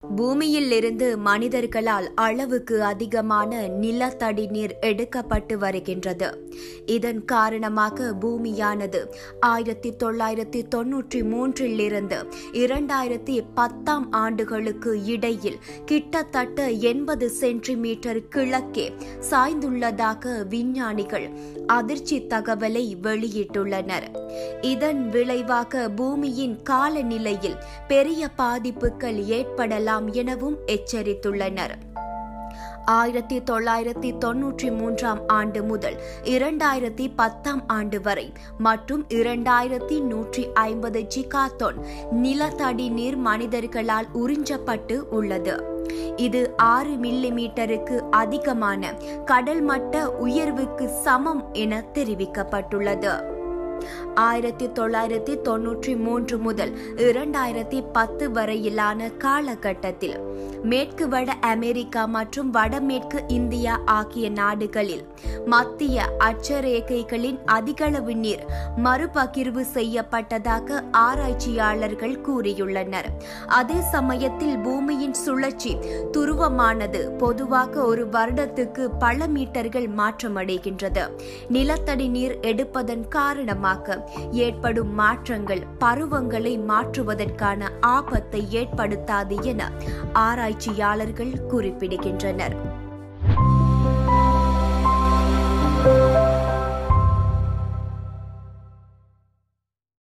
பூமியில் இருந்து மனிதர்களால் அளவுக்கு அதிகமான நிலத்தடி நீர் எடுக்கப்பட்டு வருகின்றது இதன் காரணமாக பூமியானது ஆயிரத்தி தொள்ளாயிரத்தி தொன்னூற்றி மூன்றில் இருந்து இரண்டாயிரத்தி பத்தாம் ஆண்டுகளுக்கு இடையில் கிட்டத்தட்ட எண்பது சென்டிமீட்டர் கிழக்கே சாய்ந்துள்ளதாக விஞ்ஞானிகள் அதிர்ச்சி தகவலை வெளியிட்டுள்ளனர் இதன் விளைவாக பூமியின் காலநிலையில் பெரிய பாதிப்புகள் ஏற்படலாம் எனவும் எச்சரித்துள்ளனர் ஆயிரத்தி தொள்ளாயிரத்தி தொன்னூற்றி மூன்றாம் ஆண்டு முதல் இரண்டாயிரத்தி பத்தாம் ஆண்டு வரை மற்றும் இரண்டாயிரத்தி நூற்றி ஐம்பது ஜிகாத்தோன் நிலத்தடி நீர் மனிதர்களால் உறிஞ்சப்பட்டு உள்ளது இது ஆறு மில்லி மீட்டருக்கு அதிகமான கடல் மட்ட உயர்வுக்கு சமம் என தெரிவிக்கப்பட்டுள்ளது ஆயிரத்தி தொள்ளாயிரத்தி தொன்னூற்றி மூன்று முதல் இரண்டாயிரத்தி பத்து வரையிலான காலகட்டத்தில் மேற்கு வட அமெரிக்கா மற்றும் வடமேற்கு இந்தியா ஆகிய நாடுகளில் மத்திய அட்சரேகைகளின் அதிகளவு நீர் மறுபகிர்வு செய்யப்பட்டதாக ஆராய்ச்சியாளர்கள் கூறியுள்ளனர் அதே சமயத்தில் பூமியின் சுழற்சி துருவமானது பொதுவாக ஒரு வருடத்துக்கு பல மீட்டர்கள் மாற்றமடைகின்றது நிலத்தடி நீர் எடுப்பதன் காரணமாக ஏற்படும் மாற்றங்கள் பருவங்களை மாற்றுவதற்கான ஆபத்தை ஏற்படுத்தாது என ஆராய்ச்சியாளர்கள் குறிப்பிடுகின்றனர்